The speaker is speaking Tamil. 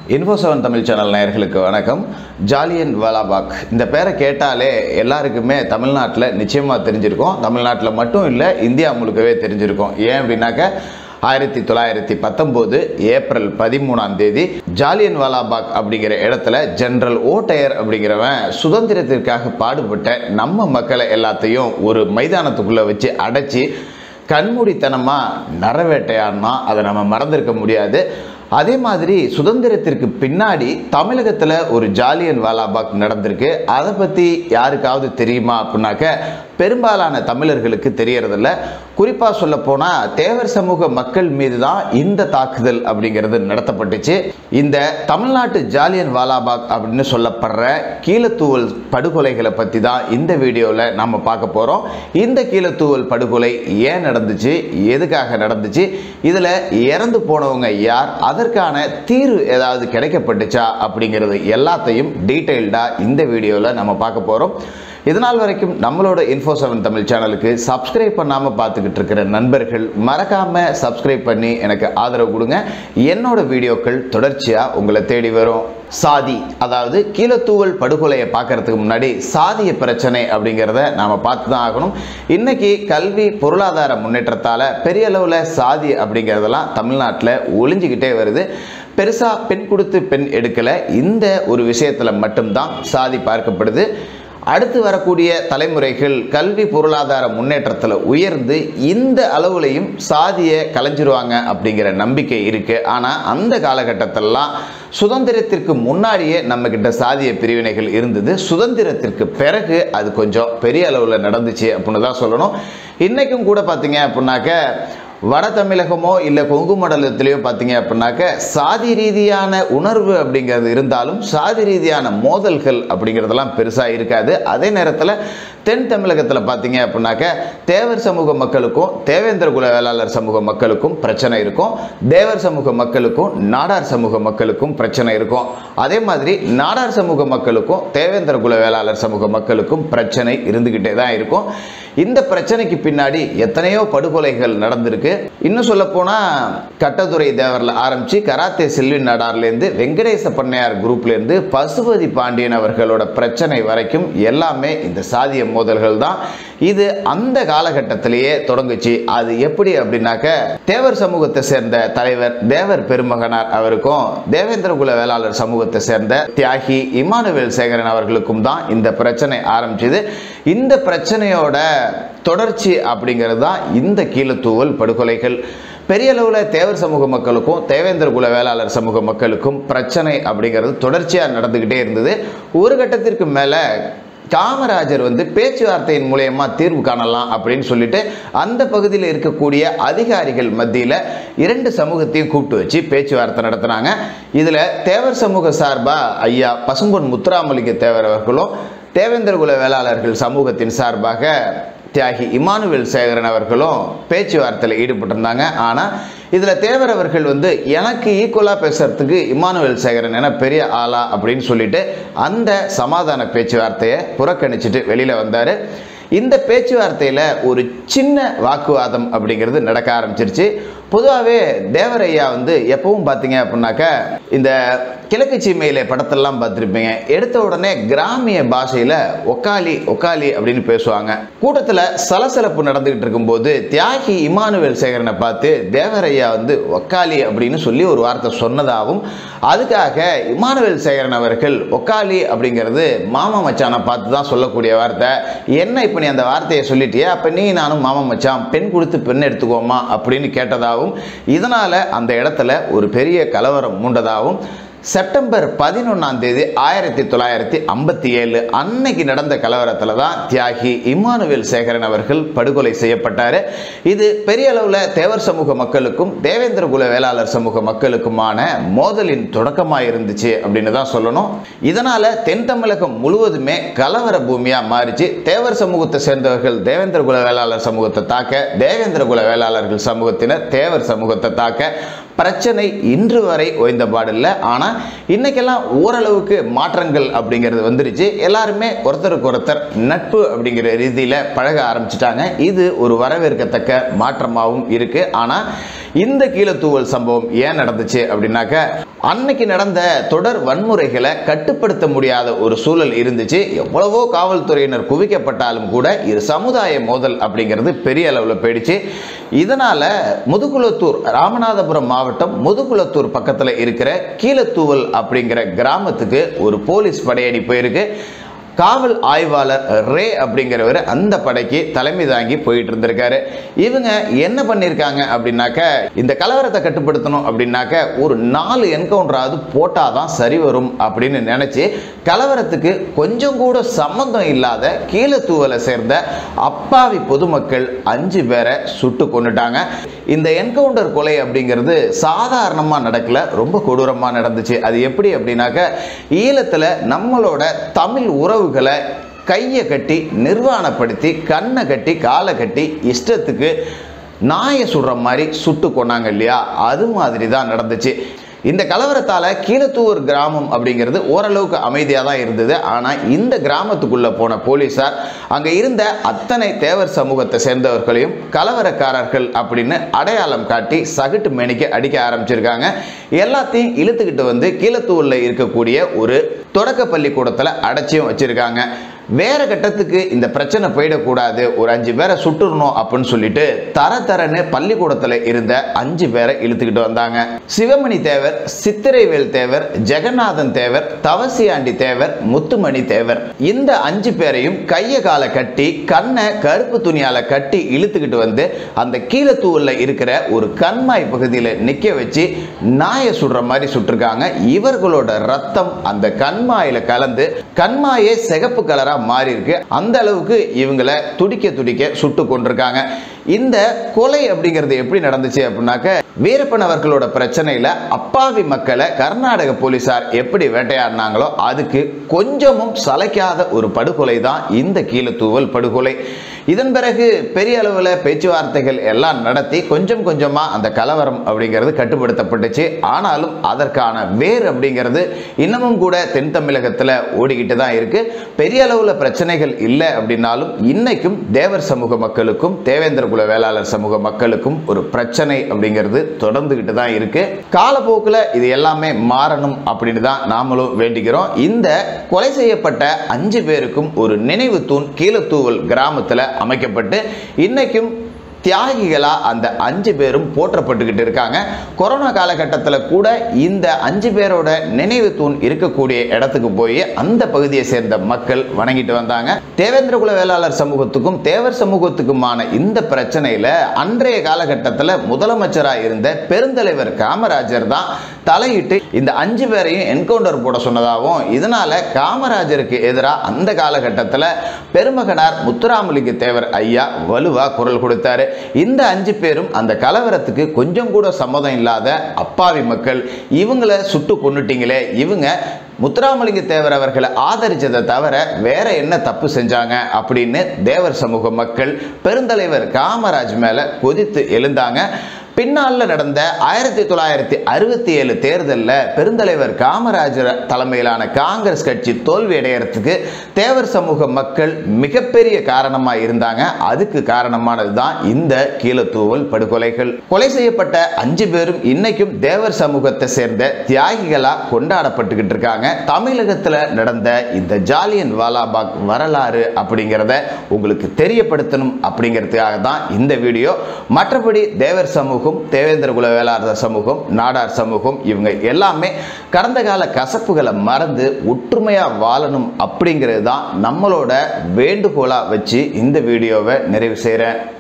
இன்ஃபோ செவன் தமிழ் சேனல் நேயர்களுக்கு வணக்கம் ஜாலியன் வாலாபாக் இந்த பேரை கேட்டாலே எல்லாருக்குமே தமிழ்நாட்டில் நிச்சயமாக தெரிஞ்சிருக்கும் தமிழ்நாட்டில் மட்டும் இல்லை இந்தியா முழுக்கவே தெரிஞ்சிருக்கும் ஏன் அப்படின்னாக்க ஆயிரத்தி தொள்ளாயிரத்தி பத்தொம்போது ஏப்ரல் பதிமூணாம் தேதி ஜாலியன் வாலாபாக் அப்படிங்கிற இடத்துல ஜெனரல் ஓட்டையர் அப்படிங்கிறவன் சுதந்திரத்திற்காக பாடுபட்ட நம்ம மக்களை எல்லாத்தையும் ஒரு மைதானத்துக்குள்ளே வச்சு அடைச்சி கண்மூடித்தனமாக நரவேட்டையாடினா அதை நம்ம மறந்திருக்க முடியாது அதே மாதிரி சுதந்திரத்திற்கு பின்னாடி தமிழகத்தில் ஒரு ஜாலியன் வாலாபாக் நடந்திருக்கு அதை பற்றி யாருக்காவது தெரியுமா அப்படின்னாக்க பெரும்பாலான தமிழர்களுக்கு தெரியறதில்ல குறிப்பாக சொல்ல போனால் தேவர் சமூக மக்கள் மீது தான் இந்த தாக்குதல் அப்படிங்கிறது நடத்தப்பட்டுச்சு இந்த தமிழ்நாட்டு ஜாலியன் வாலாபாக் அப்படின்னு சொல்லப்படுற கீழத்தூவல் படுகொலைகளை பற்றி தான் இந்த வீடியோவில் நம்ம பார்க்க போகிறோம் இந்த கீழத்தூவல் படுகொலை ஏன் நடந்துச்சு எதுக்காக நடந்துச்சு இதில் இறந்து போனவங்க யார் அதற்கான தீர்வு ஏதாவது கிடைக்கப்பட்டுச்சா அப்படிங்கிறது எல்லாத்தையும் டீட்டெயில்டாக இந்த வீடியோவில் நம்ம பார்க்க போகிறோம் இதனால் வரைக்கும் நம்மளோட இன்ஃபோ செவன் தமிழ் சேனலுக்கு சப்ஸ்கிரைப் பண்ணாமல் பார்த்துக்கிட்டு இருக்கிற நண்பர்கள் மறக்காமல் சப்ஸ்கிரைப் பண்ணி எனக்கு ஆதரவு கொடுங்க என்னோட வீடியோக்கள் தொடர்ச்சியாக உங்களை தேடி வரும் சாதி அதாவது கீழத்தூவல் படுகொலையை பார்க்கறதுக்கு முன்னாடி சாதிய பிரச்சனை அப்படிங்கிறத நாம் பார்த்து தான் ஆகணும் இன்னைக்கு கல்வி பொருளாதார முன்னேற்றத்தால் பெரிய அளவில் சாதி அப்படிங்கிறதெல்லாம் தமிழ்நாட்டில் ஒளிஞ்சிக்கிட்டே வருது பெருசாக பெண் கொடுத்து பெண் எடுக்கலை இந்த ஒரு விஷயத்தில் மட்டும்தான் சாதி பார்க்கப்படுது அடுத்து வரக்கூடிய தலைமுறைகள் கல்வி பொருளாதார முன்னேற்றத்தில் உயர்ந்து இந்த அளவுலையும் சாதியை கலைஞ்சிருவாங்க அப்படிங்கிற நம்பிக்கை இருக்குது ஆனால் அந்த காலகட்டத்திலலாம் சுதந்திரத்திற்கு முன்னாடியே நம்மக்கிட்ட சாதிய பிரிவினைகள் இருந்தது சுதந்திரத்திற்கு பிறகு அது கொஞ்சம் பெரிய அளவில் நடந்துச்சு அப்படின்னு தான் சொல்லணும் இன்றைக்கும் கூட பார்த்தீங்க அப்படின்னாக்க வட தமிழகமோ இல்லை கொங்கு மண்டலத்திலேயோ பார்த்தீங்க அப்படின்னாக்க சாதி ரீதியான உணர்வு அப்படிங்கிறது இருந்தாலும் சாதி ரீதியான மோதல்கள் அப்படிங்கிறதெல்லாம் பெருசாக இருக்காது அதே நேரத்தில் தென் தமிழகத்தில் பார்த்தீங்க அப்படின்னாக்க தேவர் சமூக மக்களுக்கும் தேவேந்திர குல வேளாளர் சமூக மக்களுக்கும் பிரச்சனை இருக்கும் தேவர் சமூக மக்களுக்கும் நாடார் சமூக மக்களுக்கும் பிரச்சனை இருக்கும் அதே மாதிரி நாடார் சமூக மக்களுக்கும் தேவேந்திர குல வேளாளர் சமூக மக்களுக்கும் பிரச்சனை இருந்துக்கிட்டே தான் இருக்கும் இந்த பிரச்சனைக்கு பின்னாடி எத்தனையோ படுகொலைகள் நடந்திருக்கு இன்னும் சொல்ல போனால் கட்டதுரை தேவரில் ஆரம்பித்து கராத்தே செல்வி நாடார்லேருந்து வெங்கடேச பண்ணையார் குரூப்லேருந்து பசுபதி பாண்டியன் அவர்களோட பிரச்சனை வரைக்கும் எல்லாமே இந்த சாதிய மோதல்கள் தான் இது அந்த காலகட்டத்திலேயே தொடங்குச்சு அது எப்படி அப்படின்னாக்க தேவர் சமூகத்தை சேர்ந்த தலைவர் தேவர் பெருமகனார் அவருக்கும் தேவேந்திர குல வேளாளர் சமூகத்தை சேர்ந்த தியாகி இமானுவேல் சேகரன் அவர்களுக்கும் தான் இந்த பிரச்சனை ஆரம்பிச்சது இந்த பிரச்சனையோட தொடர்ச்சி அப்படிங்கிறது தான் இந்த கீழத்தூவல் படுகொலைகள் பெரிய அளவில் தேவர் சமூக மக்களுக்கும் தேவேந்திர குல வேளாளர் சமூக மக்களுக்கும் பிரச்சனை அப்படிங்கிறது தொடர்ச்சியாக நடந்துக்கிட்டே இருந்தது ஒரு கட்டத்திற்கு மேலே காமராஜர் வந்து பேச்சுவார்த்தையின் மூலயமா தீர்வு காணலாம் அப்படின்னு சொல்லிட்டு அந்த பகுதியில் இருக்கக்கூடிய அதிகாரிகள் மத்தியில் இரண்டு சமூகத்தையும் கூப்பிட்டு வச்சு பேச்சுவார்த்தை நடத்தினாங்க இதில் தேவர் சமூக சார்பாக ஐயா பசும்பொன் முத்துராமலிங்க தேவர் அவர்களும் தேவேந்திர குல வேளாளர்கள் சமூகத்தின் சார்பாக தியாகி இமானுவேல் சேகரன் அவர்களும் பேச்சுவார்த்தையில் ஈடுபட்டிருந்தாங்க ஆனால் இதில் தேவர் அவர்கள் வந்து எனக்கு ஈக்குவலாக பேசுறதுக்கு இமானுவேல் சேகரன் என பெரிய ஆளா அப்படின்னு சொல்லிட்டு அந்த சமாதான பேச்சுவார்த்தையை புறக்கணிச்சிட்டு வெளியில் வந்தார் இந்த பேச்சுவார்த்தையில் ஒரு சின்ன வாக்குவாதம் அப்படிங்கிறது நடக்க ஆரம்பிச்சிருச்சு பொதுவாகவே தேவரையா வந்து எப்பவும் பார்த்தீங்க அப்படின்னாக்கா இந்த கிழக்கு சீமையில படத்தெல்லாம் பார்த்துருப்பீங்க எடுத்த உடனே கிராமிய பாஷையில் ஒக்காலி ஒக்காலி அப்படின்னு பேசுவாங்க கூட்டத்தில் சலசலப்பு நடந்துகிட்டு இருக்கும்போது தியாகி இமானுவேல் சேகரனை பார்த்து தேவரையா வந்து ஒக்காலி அப்படின்னு சொல்லி ஒரு வார்த்தை சொன்னதாகவும் அதுக்காக இமானுவேல் சேகரன் அவர்கள் ஒக்காலி அப்படிங்கிறது மாமா மச்சானை பார்த்து தான் சொல்லக்கூடிய வார்த்தை என்ன இப்போ நீ அந்த வார்த்தையை சொல்லிட்டியே அப்போ நீ நானும் மாமா மச்சான் பெண் கொடுத்து பெண் எடுத்துக்கோமா அப்படின்னு கேட்டதாகவும் இதனால் அந்த இடத்துல ஒரு பெரிய கலவரம் மூண்டதாகவும் செப்டம்பர் பதினொன்றாம் தேதி ஆயிரத்தி தொள்ளாயிரத்தி ஐம்பத்தி ஏழு அன்னைக்கு நடந்த கலவரத்தில் தான் தியாகி இமானுவேல் சேகரன் அவர்கள் படுகொலை செய்யப்பட்டார் இது பெரிய அளவில் தேவர் சமூக மக்களுக்கும் தேவேந்திர குல வேளாளர் சமூக மக்களுக்குமான மோதலின் தொடக்கமாக இருந்துச்சு அப்படின்னு தான் சொல்லணும் இதனால் தென் தமிழகம் முழுவதுமே கலவர பூமியாக மாறிச்சு தேவர் சமூகத்தை சேர்ந்தவர்கள் தேவேந்திர குல வேளாளர் சமூகத்தை தாக்க தேவேந்திர குல வேளாளர்கள் சமூகத்தினர் தேவர் சமூகத்தை தாக்க பிரச்சனை இன்று வரை ஓய்ந்த பாடில்லை ஆனால் இன்னைக்கெல்லாம் ஓரளவுக்கு மாற்றங்கள் அப்படிங்கிறது வந்துருச்சு எல்லாருமே ஒருத்தருக்கு ஒருத்தர் நட்பு அப்படிங்கிற ரீதியில் பழக ஆரம்பிச்சிட்டாங்க இது ஒரு வரவேற்கத்தக்க மாற்றமாகவும் இருக்குது ஆனால் இந்த கீழத்தூவல் சம்பவம் ஏன் நடந்துச்சு அப்படின்னாக்க அன்னைக்கு நடந்த தொடர் வன்முறைகளை கட்டுப்படுத்த முடியாத ஒரு சூழல் இருந்துச்சு எவ்வளவோ காவல்துறையினர் குவிக்கப்பட்டாலும் கூட இது சமுதாய மோதல் அப்படிங்கிறது பெரிய அளவில் போயிடுச்சு இதனால முதுகுளத்தூர் ராமநாதபுரம் மாவட்டம் முதுகுளத்தூர் பக்கத்தில் இருக்கிற கீழத்தூவல் அப்படிங்கிற கிராமத்துக்கு ஒரு போலீஸ் படையணி போயிருக்கு காவல் ஆய்வாளர் ரே அப்படிங்கிறவர் அந்த படைக்கு தலைமை தாங்கி போயிட்டு இருந்திருக்காரு இவங்க என்ன பண்ணியிருக்காங்க அப்படின்னாக்க இந்த கலவரத்தை கட்டுப்படுத்தணும் அப்படின்னாக்க ஒரு நாலு என்கவுண்டராவது போட்டாதான் சரி வரும் அப்படின்னு நினைச்சு கலவரத்துக்கு கொஞ்சம் கூட சம்மந்தம் இல்லாத கீழத்தூவலை சேர்ந்த அப்பாவி பொதுமக்கள் அஞ்சு பேரை சுட்டு கொண்டுட்டாங்க இந்த என்கவுண்டர் கொலை அப்படிங்கிறது சாதாரணமாக நடக்கல ரொம்ப கொடூரமாக நடந்துச்சு அது எப்படி அப்படின்னாக்க ஈழத்தில் நம்மளோட தமிழ் உறவுகளை கையை கட்டி நிர்வாணப்படுத்தி கண்ணை கட்டி காலை கட்டி இஷ்டத்துக்கு நாயை சுடுற மாதிரி சுட்டு கொண்டாங்க இல்லையா அது மாதிரி தான் நடந்துச்சு இந்த கலவரத்தால் கீழத்தூர் கிராமம் அப்படிங்கிறது ஓரளவுக்கு அமைதியாக தான் இருந்தது ஆனால் இந்த கிராமத்துக்குள்ளே போன போலீஸார் அங்கே இருந்த அத்தனை தேவர் சமூகத்தை சேர்ந்தவர்களையும் கலவரக்காரர்கள் அப்படின்னு அடையாளம் காட்டி சகட்டு மேனிக்கு அடிக்க ஆரம்பிச்சிருக்காங்க எல்லாத்தையும் இழுத்துக்கிட்டு வந்து கீழத்தூரில் இருக்கக்கூடிய ஒரு தொடக்க பள்ளிக்கூடத்தில் அடைச்சியும் வச்சிருக்காங்க வேற கட்டத்துக்கு இந்த பிரச்சனை போயிடக்கூடாது ஒரு அஞ்சு பேரை சுட்டுறணும் அப்படின்னு சொல்லிட்டு தர தரன்னு பள்ளிக்கூடத்தில் இருந்த அஞ்சு பேரை இழுத்துக்கிட்டு வந்தாங்க சிவமணி தேவர் சித்திரைவேல் தேவர் ஜெகநாதன் தேவர் தவசியாண்டி தேவர் முத்துமணி தேவர் இந்த அஞ்சு பேரையும் கைய காலை கட்டி கண்ணை கருப்பு துணியால கட்டி இழுத்துக்கிட்டு வந்து அந்த கீழத்தூவல்ல இருக்கிற ஒரு கண்மாய் பகுதியில் நிக்க வச்சு நாயை சுடுற மாதிரி சுட்டிருக்காங்க இவர்களோட ரத்தம் அந்த கண்மாயில கலந்து கண்மாயே சிகப்பு கலரா மாறி இருக்கு அந்த அளவுக்கு இவங்களை துடிக்க துடிக்க சுட்டு கொண்டிருக்காங்க இந்த கொலை அப்படிங்கிறது எப்படி நடந்துச்சு அப்படின்னாக்க வீரப்பன் அவர்களோட பிரச்சனையில அப்பாவி மக்களை கர்நாடக போலீசார் எப்படி வேட்டையாடினாங்களோ அதுக்கு கொஞ்சமும் சளைக்காத ஒரு படுகொலை தான் இந்த கீழத்தூவல் படுகொலை இதன் பிறகு பெரிய அளவில் பேச்சுவார்த்தைகள் எல்லாம் நடத்தி கொஞ்சம் கொஞ்சமாக அந்த கலவரம் அப்படிங்கிறது கட்டுப்படுத்தப்பட்டுச்சு ஆனாலும் அதற்கான வேர் அப்படிங்கிறது இன்னமும் கூட தென் தமிழகத்தில் ஓடிக்கிட்டு தான் இருக்கு பெரிய அளவில் பிரச்சனைகள் இல்லை அப்படின்னாலும் இன்னைக்கும் தேவர் சமூக மக்களுக்கும் தேவேந்திர குல வேளாளர் சமூக மக்களுக்கும் ஒரு பிரச்சனை அப்படிங்கிறது தொடர்ந்துகிட்டு தான் இருக்கு காலப்போக்கில் இது எல்லாமே மாறணும் அப்படின்னு தான் நாமளும் வேண்டிக்கிறோம் இந்த கொலை செய்யப்பட்ட அஞ்சு பேருக்கும் ஒரு நினைவு தூண் கீழத்தூவல் கிராமத்தில் அமைக்கப்பட்டு இன்னைக்கும் தியாகிகளா அந்த அஞ்சு பேரும் போற்றப்பட்டுக்கிட்டு இருக்காங்க கொரோனா காலகட்டத்தில் கூட இந்த அஞ்சு பேரோட நினைவு தூண் இருக்கக்கூடிய இடத்துக்கு போய் அந்த பகுதியை சேர்ந்த மக்கள் வணங்கிட்டு வந்தாங்க தேவேந்திர குல வேளாளர் சமூகத்துக்கும் தேவர் சமூகத்துக்குமான இந்த பிரச்சனையில அன்றைய காலகட்டத்தில் முதலமைச்சராக இருந்த பெருந்தலைவர் காமராஜர் தான் தலையிட்டு இந்த அஞ்சு பேரையும் என்கவுண்டர் போட சொன்னதாகவும் இதனால காமராஜருக்கு எதிராக அந்த காலகட்டத்தில் பெருமகனார் முத்துராமலிங்க தேவர் ஐயா வலுவா குரல் கொடுத்தாரு இந்த அஞ்சு பேரும் அந்த கலவரத்துக்கு கொஞ்சம் கூட சம்மதம் இல்லாத அப்பாவி மக்கள் இவங்களை சுட்டு கொண்டுட்டீங்களே இவங்க முத்துராமலிங்க தேவர் அவர்களை ஆதரிச்சதை தவிர வேற என்ன தப்பு செஞ்சாங்க அப்படின்னு தேவர் சமூக மக்கள் பெருந்தலைவர் காமராஜ் மேல கொதித்து எழுந்தாங்க பின்னால நடந்த ஆயிரத்தி தொள்ளாயிரத்தி அறுபத்தி ஏழு தேர்தலில் பெருந்தலைவர் காமராஜர் தலைமையிலான காங்கிரஸ் கட்சி தோல்வி அடையறதுக்கு தேவர் சமூக மக்கள் மிகப்பெரிய காரணமாக இருந்தாங்க அதுக்கு காரணமானது தான் இந்த கீழத்தூவல் படுகொலைகள் கொலை செய்யப்பட்ட அஞ்சு பேரும் இன்னைக்கும் தேவர் சமூகத்தை சேர்ந்த தியாகிகளாக கொண்டாடப்பட்டுக்கிட்டு இருக்காங்க தமிழகத்தில் நடந்த இந்த ஜாலியன் வாலாபாக் வரலாறு அப்படிங்கிறத உங்களுக்கு தெரியப்படுத்தணும் அப்படிங்கிறதுக்காக தான் இந்த வீடியோ மற்றபடி தேவர் சமூகம் தேவேந்திர குல வேளாளர் சமூகம் நாடார் சமூகம் இவங்க எல்லாமே கடந்த கால கசப்புகளை மறந்து ஒற்றுமையாக வாழணும் அப்படிங்கிறது தான் நம்மளோட வேண்டுகோளாக வச்சு இந்த வீடியோவை நிறைவு செய்கிறேன்